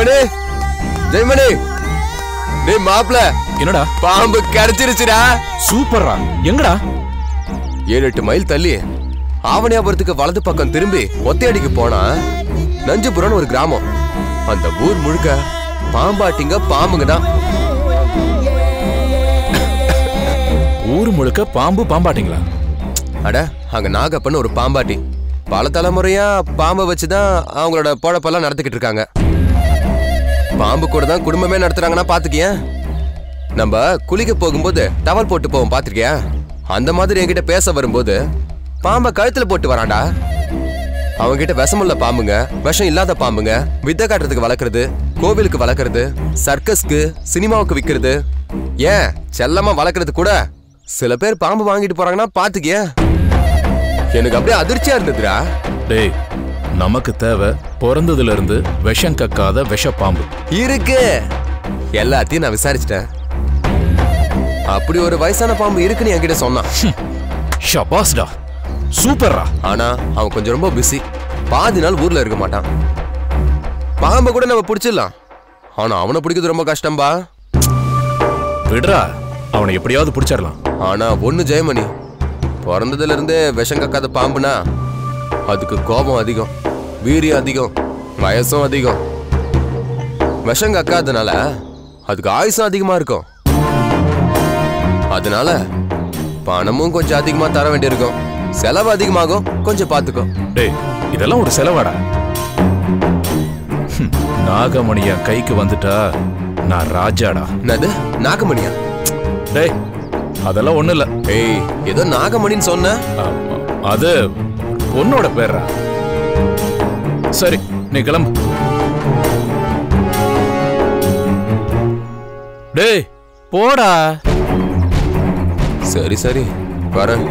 ஜெயமணி ஜெயமணி டேய் மாப்ள என்னடா பாம்பு கிடைச்சிருச்சுடா சூப்பர்ரா எங்கடா ஏழு எட்டு மைல் தள்ளி ஆவணியாபுரத்துக்கு வலது பக்கம் திரும்பி ஒத்தையடிக்கு போனா நஞ்சுபுரம்னு ஒரு கிராமம் அந்த ஊர் முழுக்க பாம்பாட்டிங்க பாம்புங்க தான் ஊர் முழுக்க பாம்பு பாம்பாட்டிங்களா அட அங்க நாகப்பன்னு ஒரு பாம்பாட்டி பல தலைமுறையா பாம்பை வச்சுதான் அவங்களோட பொழப்பெல்லாம் நடத்திக்கிட்டு இருக்காங்க பாம்பு கூட தான் குடும்பமே நடத்துறாங்கன்னா பாத்துக்கியேன் நம்ம குளிக்க போகும்போது டவல் போட்டு போவோம் பாத்திருக்கியா அந்த மாதிரி என்கிட்ட பேச வரும்போது பாம்பை கழுத்துல போட்டு வரான்டா அவன்கிட்ட விஷமுள்ள பாம்புங்க விஷம் இல்லாத பாம்புங்க வித்தை காட்டுறதுக்கு வளர்க்கறது கோவிலுக்கு வளர்க்கறது சர்க்கஸ்க்கு சினிமாவுக்கு விக்கிறது ஏன் செல்லமா வளர்க்கறது கூட சில பேர் பாம்பு வாங்கிட்டு போறாங்கன்னா பாத்துக்கிய எனக்கு அப்படியே அதிர்ச்சியா இருந்ததுடா டேய் நமக்கு தேவை பிறந்ததுல இருந்து விஷம் கக்காத விஷ பாம்பு இருக்கு எல்லாத்தையும் நான் விசாரிச்சிட்டேன் அப்படி ஒரு வயசான பாம்பு இருக்குன்னு என்கிட்ட சொன்னான் ஷபாஸ்டா சூப்பர்ரா ஆனா அவன் கொஞ்சம் ரொம்ப பிஸி பாதி நாள் ஊர்ல இருக்க மாட்டான் பாம்பை கூட நம்ம பிடிச்சிடலாம் ஆனா அவனை பிடிக்கிறது ரொம்ப கஷ்டம்பா விடுறா அவனை எப்படியாவது பிடிச்சிடலாம் ஆனா ஒண்ணு ஜெயமணி பிறந்ததுல இருந்தே விஷம் கக்காத பாம்புனா அதுக்கு கோபம் அதிகம் வீரியம் அதிகம் வயசும் அதிகம் விஷம் கக்காதனால அதுக்கு ஆயுசும் அதிகமா இருக்கும் அதனால பணமும் கொஞ்சம் அதிகமா தர வேண்டியிருக்கும் செலவு அதிகமாகும் கொஞ்சம் பார்த்துக்கோ டேய் இதெல்லாம் ஒரு செலவாடா ஹம், நாகமணி என் கைக்கு வந்துட்டா நான் ராஜாடா என்னது நாகமணியா டேய் அதெல்லாம் ஒண்ணும் இல்ல ஏய் ஏதோ நாகமணின்னு சொன்ன அ- அது பொண்ணோட பேர்ரா சரி நீ கிளம்பு டேய் போடா சரி சரி வரேன்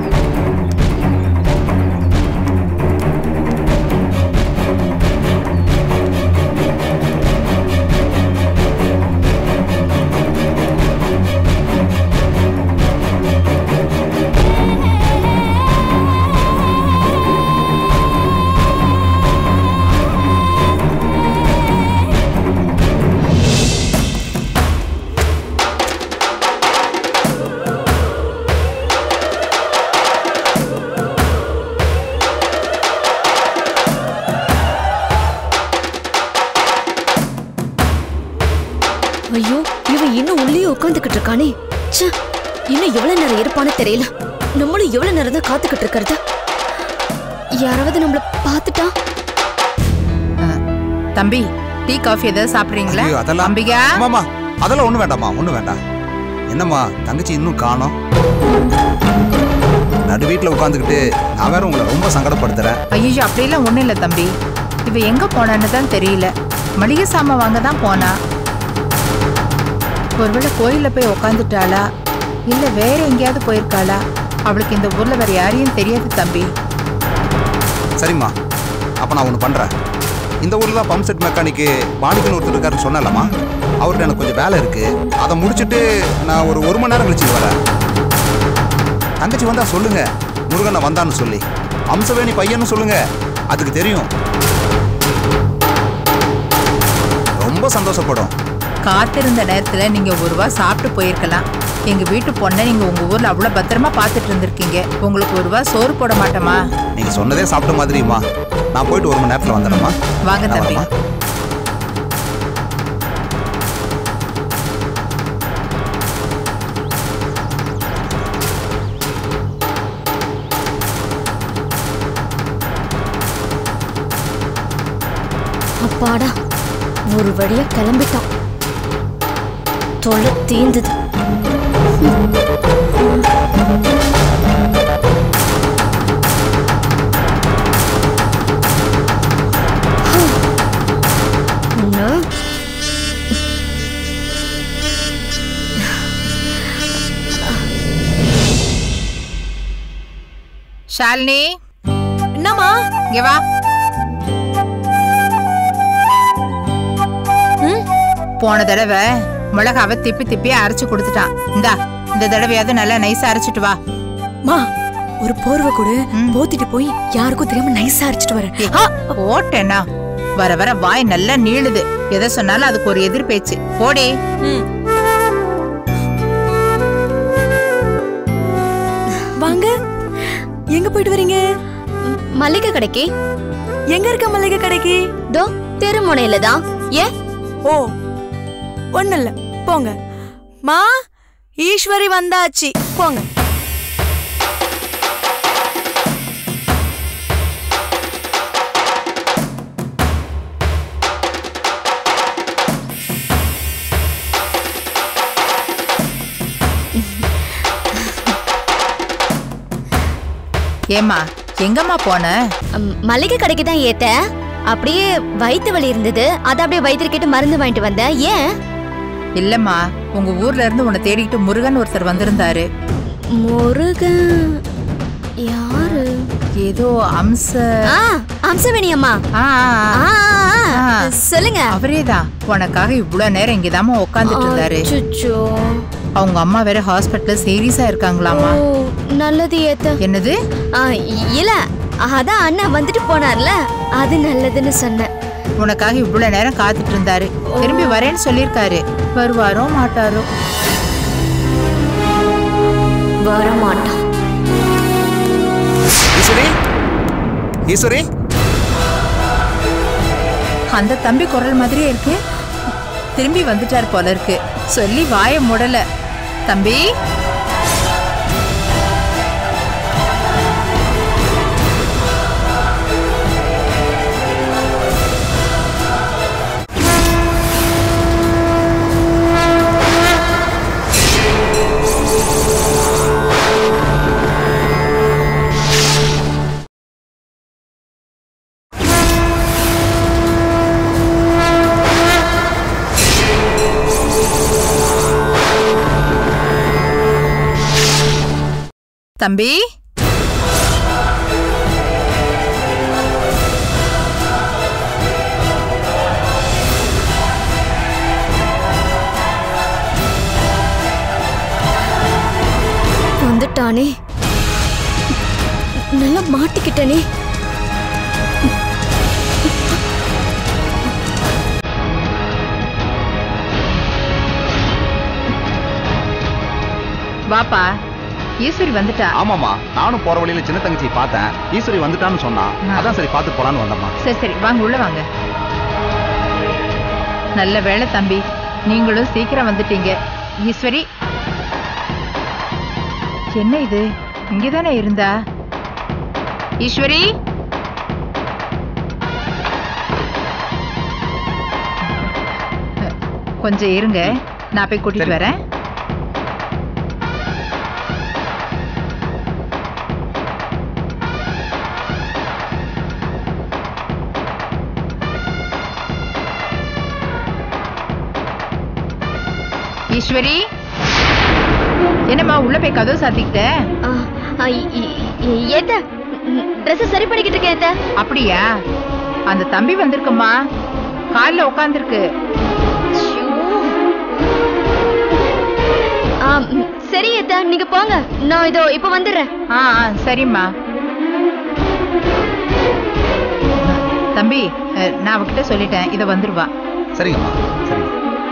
ஐயோ இவன் இன்னும் உள்ளே உட்காந்துக்கிட்டு இருக்கானே ச்சே இன்னும் எவ்வளவு நேரம் இருப்பான்னு தெரியல நம்மளும் எவ்வளவு நேரம் தான் காத்துக்கிட்டு இருக்கிறது யாராவது நம்மள பார்த்துட்டா தம்பி டீ காஃபி ஏதாவது சாப்பிடுறீங்களா ஐயோ, அதெல்லாம் அம்பிகா ஆமாம்மா அதெல்லாம் ஒண்ணும் வேண்டாம்மா ஒண்ணும் வேண்டாம் என்னம்மா தங்கச்சி இன்னும் காணோம் நடு வீட்டில் உட்காந்துக்கிட்டு நான் வேற உங்களை ரொம்ப சங்கடப்படுத்துறேன் ஐயோ அப்படியெல்லாம் ஒண்ணும் இல்ல தம்பி இவ எங்க போனான்னு தான் தெரியல மளிகை சாமான் வாங்க தான் போனா ஒருவேளை கோயில்ல போய் உக்காந்துட்டாளா இல்ல வேற எங்கேயாவது போயிருக்காளா அவளுக்கு இந்த ஊர்ல வேற யாரையும் தெரியாது தம்பி சரிம்மா அப்போ நான் ஒன்று பண்ணுறேன் இந்த ஊரில் தான் பம்ப் செட் மெக்கானிக்கு மாணிக்கன் ஒருத்தர் இருக்காருன்னு சொன்னேன்லம்மா அவர்கிட்ட எனக்கு கொஞ்சம் வேலை இருக்கு அதை முடிச்சுட்டு நான் ஒரு ஒரு மணி நேரம் கழிச்சு வரேன் தங்கச்சி வந்தா சொல்லுங்க முருகனை வந்தான்னு சொல்லி அம்சவேணி பையன்னு சொல்லுங்க அதுக்கு தெரியும் ரொம்ப சந்தோஷப்படும் காத்திருந்த நேரத்துல நீங்க ஒரு ரூபா சாப்பிட்டு போயிருக்கலாம் எங்க வீட்டு பொண்ணை நீங்க உங்க ஊர்ல அவ்வளவு பத்திரமா பார்த்துட்டு இருந்திருக்கீங்க உங்களுக்கு ஒரு ரூபா சோறு போட மாட்டோமா நீங்க சொன்னதே சாப்பிட்ட மாதிரிம்மா நான் போயிட்டு ஒரு மணி நேரத்தில் வந்துடுறேம்மா வாங்க நான் தம்பி வரேம்மா. அப்பாடா ஒரு வழியா கிளம்பிட்டான் தொலை தீந்தது உன்னை ஷாலினி என்னம்மா இங்க வா போன தடவை மிளகாவை திப்பி திப்பி அரைச்சு கொடுத்துட்டான் இந்தா இந்த தடவையாவது நல்லா நைஸா அரைச்சிட்டு வா மா ஒரு போர்வை கொடு ம். போத்திட்டு போய் யாருக்கும் தெரியாம நைஸா அரைச்சிட்டு வரேன் ஆ, போட்டேனா வர வர வாய் நல்லா நீளுது எதை சொன்னாலும் அதுக்கு ஒரு எதிர் பேச்சு போடி ம் வாங்க எங்க போயிட்டு வரீங்க ம், மல்லிகை கடைக்கு எங்க இருக்க மளிகை கடைக்கு தோ தெருமுனையில தான் ஏன் ஓ ஒண்ணு இல்ல போங்க மா ஈஸ்வரி வந்தாச்சு போங்க ஏமா எங்கம்மா போன ம், மல்லிகை கடைக்கு தான் ஏத்த அப்படியே வயித்து வலி இருந்தது அதை அப்படியே வயிற்றுக்கிட்டு மருந்து வாங்கிட்டு வந்தேன் ஏன் இல்லம்மா உங்க ஊர்ல இருந்து உன்னை தேடிக்கிட்டு முருகன் ஒருத்தர் வந்திருந்தாரு முருகன் யாரு ஏதோ அம்ச ஆ அம்சவேணி அம்மா ஆ, ஆ, ஆ, ஆ. ஆ, ஆ, சொல்லுங்க அவரேதான் உனக்காக இவ்வளவு நேரம் இங்கதாம்மா உட்காந்துட்டு இருந்தாரு அச்சச்சோ. அவங்க அம்மா வேற ஹாஸ்பிட்டல்ல சீரியஸா இருக்காங்களாமா ஓ நல்லது ஏத்த என்னது ஆ, இல்ல அதான் அண்ணன் வந்துட்டு போனார்ல அது நல்லதுன்னு சொன்னேன் உனக்காக இவ்வளவு நேரம் காத்துட்டு இருந்தாரு திரும்பி வரேன்னு சொல்லியிருக்காரு வருவாரோ மாட்டாரோ வர மாட்டான் ஈஸ்வரி ஈஸ்வரி அந்த தம்பி குரல் மாதிரியே இருக்கு திரும்பி வந்துட்டார் போல இருக்கு சொல்லி வாய முடல தம்பி தம்பி வந்துட்டானே நல்லா மாட்டிக்கிட்டனே வாப்பா ஈஸ்வரி வந்துட்டா ஆமாமா நானும் போற வழியில சின்ன தங்கச்சியை பார்த்தேன் ஈஸ்வரி வந்துட்டான்னு சொன்னா ஆ. அதான் சரி பார்த்து போலான்னு வந்தம்மா சரி சரி வாங்க உள்ள வாங்க நல்ல வேளை தம்பி நீங்களும் சீக்கிரம் வந்துட்டீங்க ஈஸ்வரி என்ன இது இங்கதானே இருந்தா ஈஸ்வரி அஹ், கொஞ்சம் இருங்க நான் போய் கூட்டிட்டு சரி. வரேன் ஈஸ்வரி என்னம்மா உள்ள போய் கதவு சாத்திக்கிட்ட ஆ, ஆ, இ- இ- இ- ஏத்த ட்ரெஸ் சரி பண்ணிக்கிட்டு இருக்கேன் ஏத்த அப்படியா அந்த தம்பி வந்திருக்குமா கால்ல உட்காந்துருக்கு ஐயோ. ஆ, ம், சரி ஏத்த நீங்க போங்க நான் இதோ இப்ப வந்துடுறேன் ஆ ஆ, சரிம்மா தம்பி அஹ், நான் அவகிட்ட சொல்லிட்டேன் இத வந்துருவா சரிங்கம்மா சரிங்க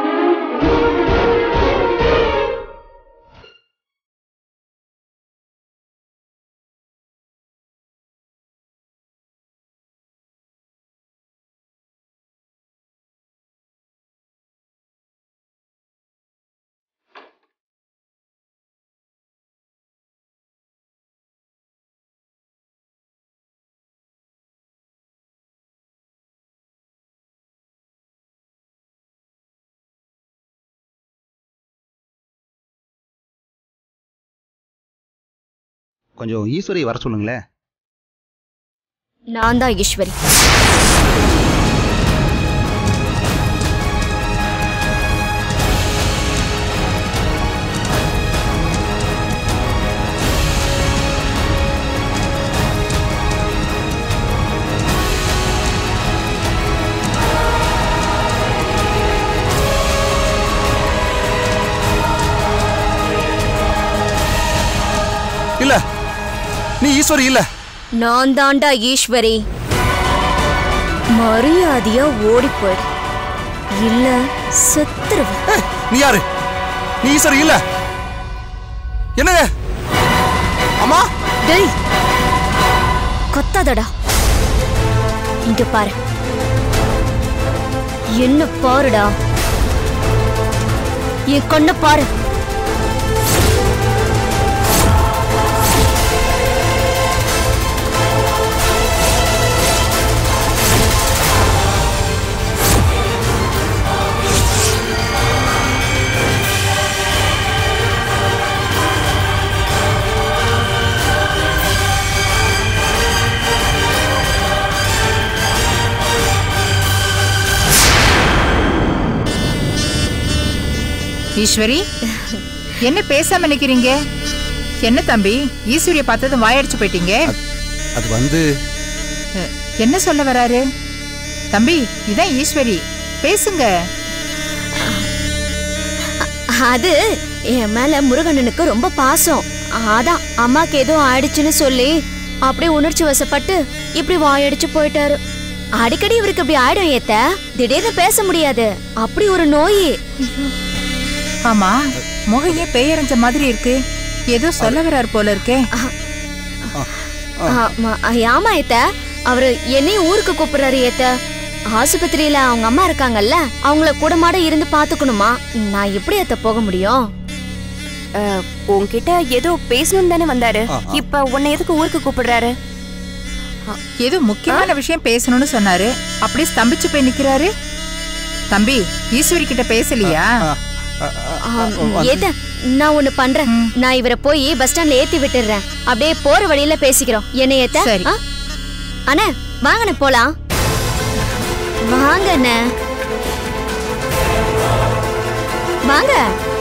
கொஞ்சம் ஈஸ்வரி வர சொல்லுங்களேன் நான் தான் ஈஸ்வரி இல்ல நீ ஈஸ்வரி இல்ல நான் தான்டா ஈஸ்வரி மரியாதையா ஓடி போயிடு இல்ல செத்துருவேன் ஏய், நீ யாரு நீ ஈஸ்வரி இல்ல என்னங்க அம்மா டேய் கொத்தாதடா இங்க பாரு என்ன பாருடா என் கண்ண பாரு ஈஸ்வரி என்ன பேசாம நிக்கிறீங்க என்ன தம்பி ஈஸ்வரிய பார்த்ததும் வாயடிச்சு போயிட்டீங்க அது வந்து அஹ், என்ன சொல்ல வராரு தம்பி இதான் ஈஸ்வரி பேசுங்க அது என் மேல முருகண்ணனுக்கு ரொம்ப பாசம் அதான் அம்மாக்கு எதுவும் ஆயிடுச்சுன்னு சொல்லி அப்படியே உணர்ச்சி வசப்பட்டு இப்படி வாயடிச்சு போயிட்டாரு அடிக்கடி இவருக்கு இப்படி ஆயிடும் ஏத்த திடீர்னு பேச முடியாது அப்படி ஒரு நோய் ஆமா முகம் ஏன் பெயரஞ்ச மாதிரி இருக்கு ஏதோ சொல்ல வராரு போல இருக்கே ஆமா, ஆமா ஏத்த அவரு என்னையும் ஊருக்கு கூப்பிடுறாரு ஏத்த ஆஸ்பத்திரியில அவங்க அம்மா இருக்காங்கல்ல அவங்கள கூடமாட இருந்து பாத்துக்கணுமா நான் எப்படி ஏத்த போக முடியும் அஹ், உன்கிட்ட ஏதோ பேசணும்னு தானே வந்தாரு ஆ, ஆ. இப்ப உன்னை எதுக்கு ஊருக்கு கூப்பிடுறாரு ஏதோ முக்கியமான விஷயம் பேசணும்னு சொன்னாரு அப்படியே ஸ்தம்பிச்சு போய் நிக்கிறாரு தம்பி ஈஸ்வரி கிட்ட பேசலையா ஆம், ஏத்த நான் ஒண்ணு பண்றேன் நான் இவரை போய் பஸ் ஸ்டாண்ட்ல ஏத்தி விட்டுறேன் அப்படியே போற வழியில பேசிக்கிறோம் என்ன ஏத்த சரி. ஆ? அண்ணே வாங்கண்ணே போலாம் வாங்க அண்ணே வாங்க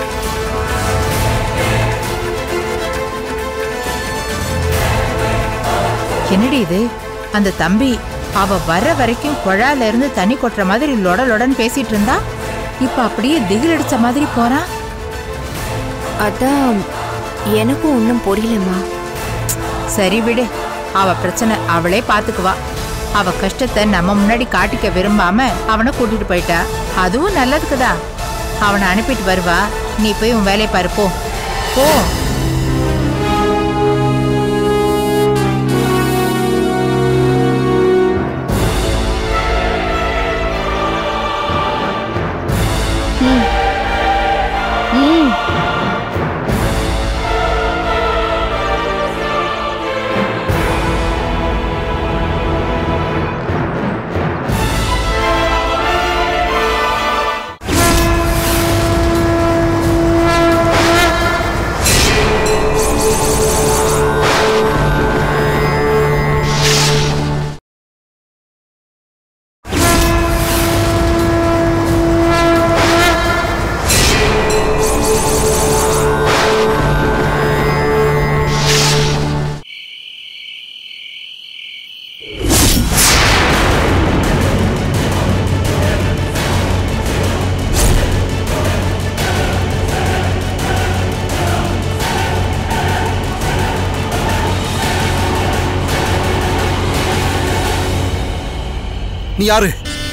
என்னடி இது அந்த தம்பி அவ வர்ற வரைக்கும் குழால இருந்து தண்ணி கொட்டுற மாதிரி லொட லொடன்னு பேசிட்டு இருந்தா இப்ப அப்படியே திகில் அடிச்ச மாதிரி போறான் அதான் எனக்கும் ஒன்றும் புரியலம்மா சரி விடு அவ பிரச்சனை அவளே பாத்துக்குவா அவ கஷ்டத்தை நம்ம முன்னாடி காட்டிக்க விரும்பாம அவனை கூட்டிட்டு போயிட்டா அதுவும் நல்லதுக்குதான் அவனை அனுப்பிட்டு வருவா நீ போய் உன் வேலையை பாரு போ போ ம் நீ யாரு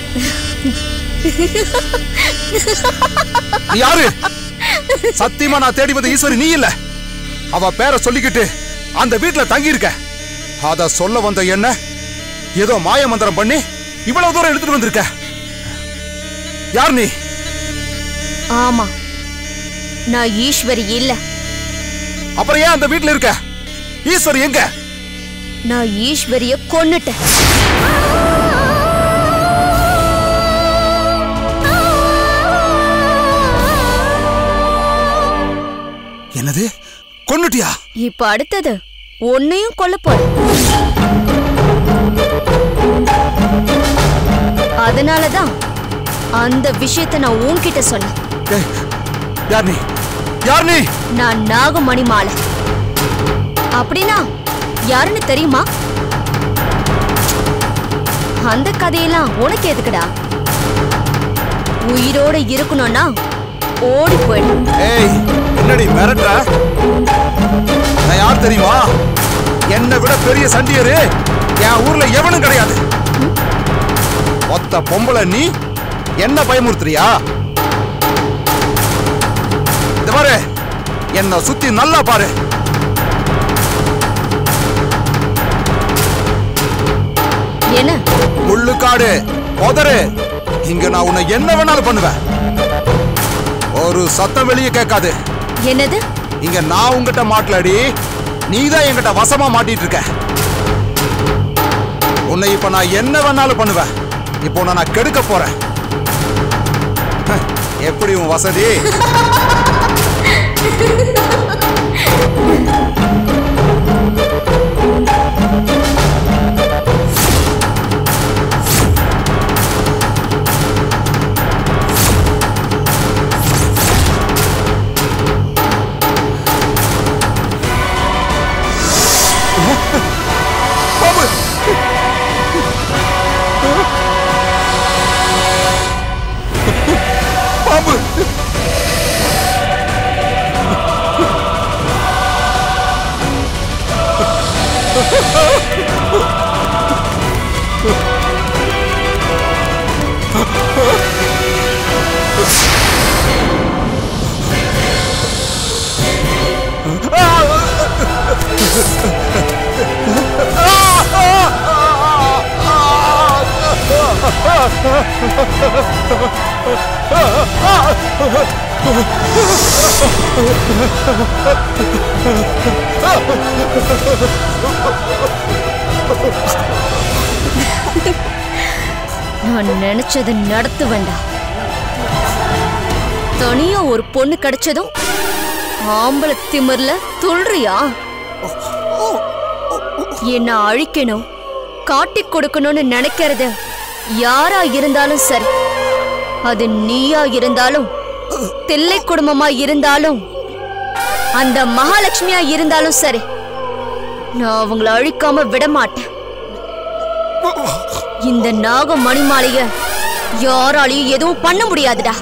நீ யாரு சத்தியமா நான் தேடி வந்த ஈஸ்வரி நீ இல்ல அவ பேரை சொல்லிக்கிட்டு அந்த வீட்டுல தங்கி இருக்க அத சொல்ல வந்த என்ன ஏதோ மாய மந்திரம் பண்ணி இவ்வளவு தூரம் எடுத்துட்டு வந்திருக்க யார் நீ ஆமா நான் ஈஸ்வரி இல்ல அப்புறம் ஏன் அந்த வீட்டுல இருக்க ஈஸ்வரி எங்க நான் ஈஸ்வரிய கொன்னுட்டேன் என்னது கொன்னுட்டியா இப்ப அடுத்தது உன்னையும் கொல்ல போறேன் அதனாலதான் அந்த விஷயத்தை நான் உன்கிட்ட சொன்னேன் ஏய், யார் நீ யார் நீ நான் நாகமணி மாலை அப்படின்னா யாருன்னு தெரியுமா அந்த கதையெல்லாம் உனக்கு எதுக்குடா உயிரோட இருக்கணும்னா ஓடி போயிடு ஏய் என்னடி மிரட்டுற நான் யார் தெரியுமா என்னை விட பெரிய சண்டியரு என் ஊர்ல எவனும் கிடையாது ஒத்த பொம்பளை நீ என்ன பயமுறுத்துறியா இந்த பாரு என்ன சுத்தி நல்லா பாரு என்ன முள்ளுக்காடு உதறு இங்க நான் உன்னை என்ன வேணாலும் பண்ணுவேன் ஒரு சத்தம் வெளியே கேட்காது என்னது இங்க நான் உங்ககிட்ட மாட்டலடி நீ தான் என்கிட்ட வசமா மாட்டிட்டு இருக்க உன்னை இப்ப நான் என்ன வேணாலும் பண்ணுவேன் இப்போ உன்னை நான் கெடுக்க போறேன் ஹ, எப்படி உன் வசதி பாம்பு பாம்பு நான் நினைச்சதை நடத்து வேண்டாம் தனியா ஒரு பொண்ணு கிடைச்சதும் ஆம்பளை திமிர்ல துள்றியா என்ன அழிக்கணும் காட்டிக் கொடுக்கணும்னு நினைக்கிறது யாரா இருந்தாலும் சரி அது நீயா இருந்தாலும் தில்லை குடும்பமா இருந்தாலும் அந்த மகாலட்சுமியா இருந்தாலும் சரி நான் அவங்கள அழிக்காம விட மாட்டேன் இந்த நாக மணிமாலைய யாராலையும் எதுவும் பண்ண முடியாதுடா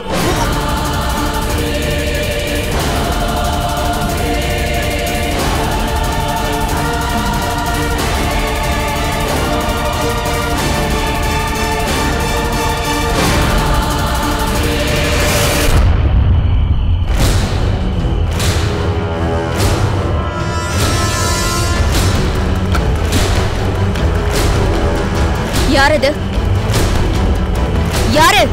யார் இது யாரு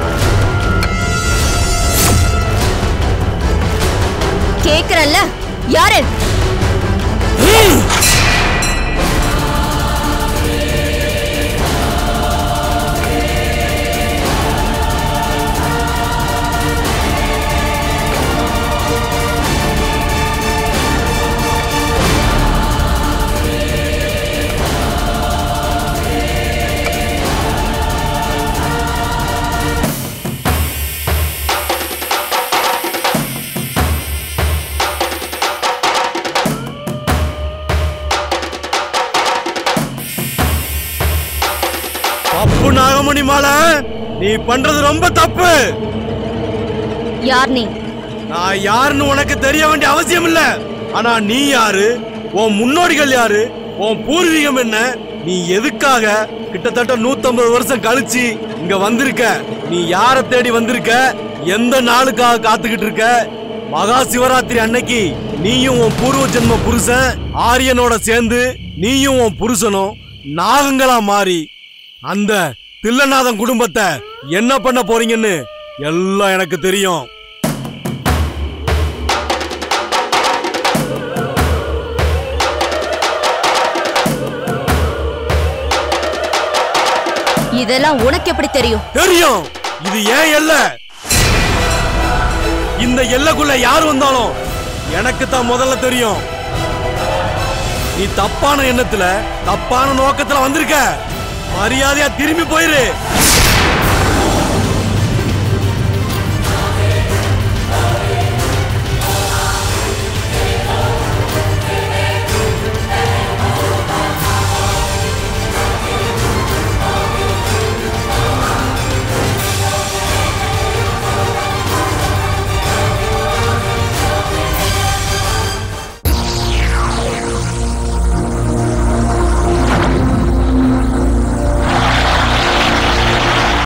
கேக்குறல்ல யாரு தப்பு நாகமணி மாலை நீ பண்றது ரொம்ப தப்பு யார் நீ நான் யாருன்னு உனக்கு தெரிய வேண்டிய அவசியம் இல்ல ஆனா நீ யாரு உன் முன்னோடிகள் யாரு உன் பூர்வீகம் என்ன நீ எதுக்காக கிட்டத்தட்ட 150 வருஷம் கழிச்சு இங்க வந்திருக்க நீ யார தேடி வந்திருக்க எந்த நாளுக்காக காத்துக்கிட்டு இருக்க மகா சிவராத்திரி அன்னைக்கு நீயும் உன் பூர்வ ஜென்ம புருஷன் ஆரியனோட சேர்ந்து நீயும் உன் புருஷனும் நாகங்களா மாறி அந்த தில்லநாதன் குடும்பத்தை என்ன பண்ண போறீங்கன்னு எல்லாம் எனக்கு தெரியும் இதெல்லாம் உனக்கு எப்படி தெரியும் தெரியும் இது ஏன் எல்லை இந்த எல்லைக்குள்ள யார் வந்தாலும் எனக்கு தான் முதல்ல தெரியும் நீ தப்பான எண்ணத்துல தப்பான நோக்கத்துல வந்திருக்க மரியாதையா திரும்பி போயிரு